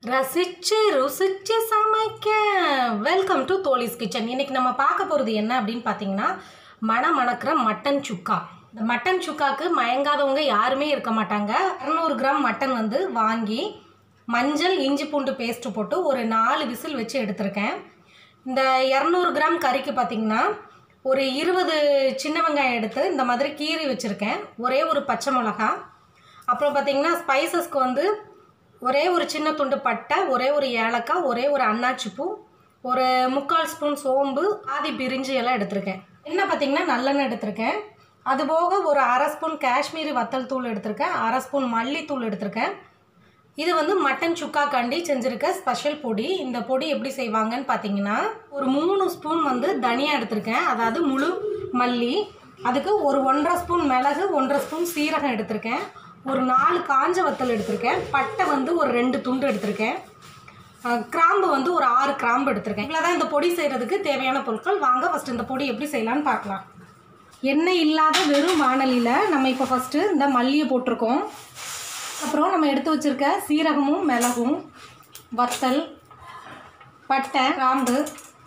ரசிச்சு ருசிச்சு சமைக்க வெல்கம் டு தோலிஸ் கிச்சன் இன்னைக்கு நம்ம பார்க்க போகிறது என்ன அப்படின்னு பார்த்தீங்கன்னா மண மணக்கிற மட்டன் சுக்கா இந்த மட்டன் சுக்காக்கு மயங்காதவங்க யாருமே இருக்க மாட்டாங்க இரநூறு கிராம் மட்டன் வந்து வாங்கி மஞ்சள் இஞ்சி பூண்டு பேஸ்ட்டு போட்டு ஒரு நாலு விசில் வச்சு எடுத்திருக்கேன் இந்த இரநூறு கிராம் கறிக்கு பார்த்தீங்கன்னா ஒரு இருபது சின்ன வெங்காயம் எடுத்து இந்த மாதிரி கீறி வச்சுருக்கேன் ஒரே ஒரு பச்சை மிளகா அப்புறம் பார்த்தீங்கன்னா ஸ்பைசஸ்க்கு வந்து ஒரே ஒரு சின்ன துண்டு பட்டை ஒரே ஒரு ஏலக்காய் ஒரே ஒரு அன்னாச்சி பூ ஒரு முக்கால் ஸ்பூன் சோம்பு ஆதி பிரிஞ்சு எல்லாம் எடுத்திருக்கேன் என்ன பார்த்தீங்கன்னா நல்லெண்ணெய் எடுத்திருக்கேன் அது போக ஒரு அரை ஸ்பூன் காஷ்மீரி வத்தல் தூள் எடுத்திருக்கேன் அரை ஸ்பூன் மல்லித்தூள் எடுத்திருக்கேன் இது வந்து மட்டன் சுக்கா கண்டி செஞ்சுருக்க ஸ்பெஷல் பொடி இந்த பொடி எப்படி செய்வாங்கன்னு பார்த்தீங்கன்னா ஒரு மூணு ஸ்பூன் வந்து தனியா எடுத்திருக்கேன் அதாவது முழு மல்லி அதுக்கு ஒரு ஒன்றரை ஸ்பூன் மிளகு ஒன்றரை ஸ்பூன் சீரகம் எடுத்திருக்கேன் ஒரு நாலு காஞ்ச வத்தல் எடுத்திருக்கேன் பட்டை வந்து ஒரு ரெண்டு துண்டு எடுத்திருக்கேன் அஹ், கிராம்பு வந்து ஒரு ஆறு கிராம்பு எடுத்திருக்கேன் இவ்வளோ தான் இந்த பொடி செய்கிறதுக்கு தேவையான பொருட்கள் வாங்க ஃபஸ்ட்டு இந்த பொடி எப்படி செய்யலான்னு பார்க்கலாம் எண்ணெய் இல்லாத வெறும் வானலியில் நம்ம இப்போ ஃபஸ்ட்டு இந்த மல்லியை போட்டிருக்கோம் அப்புறம் நம்ம எடுத்து வச்சிருக்க சீரகமும் மிளகும் வத்தல் பட்டை கிராம்பு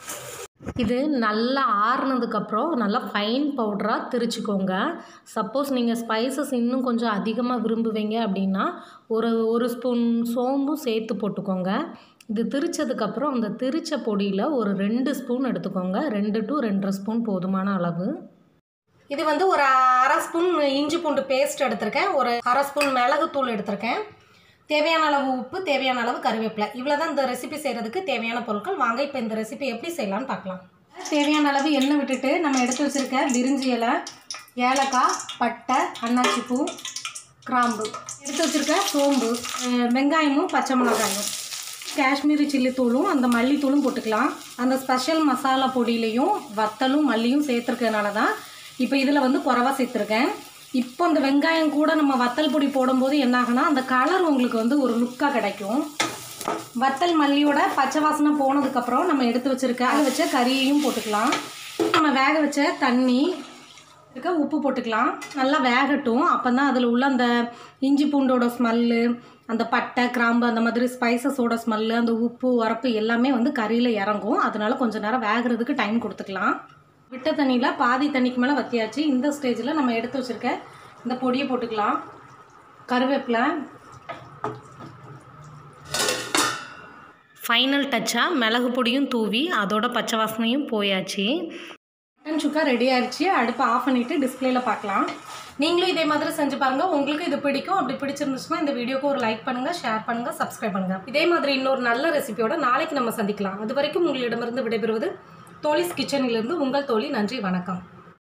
இது நல்லா ஆறுனதுக்கப்புறம் நல்லா ஃபைன் பவுடராக திரிச்சுக்கோங்க சப்போஸ் நீங்கள் ஸ்பைசஸ் இன்னும் கொஞ்சம் அதிகமாக விரும்புவீங்க அப்படின்னா ஒரு ஒரு ஸ்பூன் சோம்பும் சேர்த்து போட்டுக்கோங்க இது திரிச்சதுக்கப்புறம் அந்த திரிச்ச பொடியில் ஒரு ரெண்டு ஸ்பூன் எடுத்துக்கோங்க ரெண்டு டு ரெண்டரை ஸ்பூன் போதுமான அளவு இது வந்து ஒரு அரை ஸ்பூன் இஞ்சி பூண்டு பேஸ்ட் எடுத்திருக்கேன் ஒரு அரை ஸ்பூன் மிளகுத்தூள் எடுத்திருக்கேன் தேவையான அளவு உப்பு தேவையான அளவு கருவேப்பிலை இவ்வளோ தான் இந்த ரெசிபி செய்கிறதுக்கு தேவையான பொருட்கள் வாங்க இப்போ இந்த ரெசிபி எப்படி செய்யலாம்னு பார்க்கலாம் தேவையான அளவு எண்ணெய் விட்டுட்டு நம்ம எடுத்து வச்சுருக்க பிரிஞ்சி இலை ஏலக்காய் பட்டை அன்னாச்சி பூ கிராம்பு எடுத்து வச்சுருக்க சோம்பு அஹ் வெங்காயமும் பச்சை மிளகாயும் காஷ்மீரி சில்லி தூளும் அந்த மல்லித்தூளும் போட்டுக்கலாம் அந்த ஸ்பெஷல் மசாலா பொடியிலையும் வத்தலும் மல்லியும் சேர்த்துருக்கனால தான் இப்போ இதில் வந்து குறவா சேர்த்துருக்கேன் இப்போ இந்த வெங்காயம் கூட நம்ம வத்தல் பொடி போடும்போது என்ன ஆகுனா அந்த கலர் உங்களுக்கு வந்து ஒரு லுக்காக கிடைக்கும் வத்தல் மல்லியோட பச்சை வாசனை போனதுக்கப்புறம் நம்ம எடுத்து வச்சிருக்க அதை வச்ச கறியையும் போட்டுக்கலாம் நம்ம வேக வச்ச தண்ணி இருக்க உப்பு போட்டுக்கலாம் நல்லா வேகட்டும் அப்போ தான் அதில் உள்ள அந்த இஞ்சி பூண்டோட ஸ்மெல்லு அந்த பட்டை கிராம்பு அந்த மாதிரி ஸ்பைசஸோட ஸ்மெல்லு அந்த உப்பு உரப்பு எல்லாமே வந்து கறியில் இறங்கும் அதனால கொஞ்ச நேரம் வேகிறதுக்கு டைம் கொடுத்துக்கலாம் விட்ட தண்ணியில் பாதி தண்ணிக்கு மேலே வத்தியாச்சு இந்த ஸ்டேஜில் நம்ம எடுத்து வச்சுருக்க இந்த பொடியை போட்டுக்கலாம் கருவேப்பிலை ஃபைனல் டச்சாக மிளகு பொடியும் தூவி அதோட பச்சை வாசனையும் போயாச்சு மட்டன் சுக்கா ரெடி ஆயிடுச்சு அடுப்பை ஆஃப் பண்ணிவிட்டு டிஸ்பிளேல பார்க்கலாம் நீங்களும் இதே மாதிரி செஞ்சு பாருங்கள் உங்களுக்கு இது பிடிக்கும் அப்படி பிடிச்சிருந்துச்சுன்னா இந்த வீடியோக்கு ஒரு லைக் பண்ணுங்கள் ஷேர் பண்ணுங்கள் சப்ஸ்கிரைப் பண்ணுங்கள் இதே மாதிரி இன்னொரு நல்ல ரெசிபியோட நாளைக்கு நம்ம சந்திக்கலாம் அது வரைக்கும் உங்களிடமிருந்து விடைபெறுவது தோலிஸ் கிச்சனிலிருந்து உங்கள் தோழி நன்றி வணக்கம்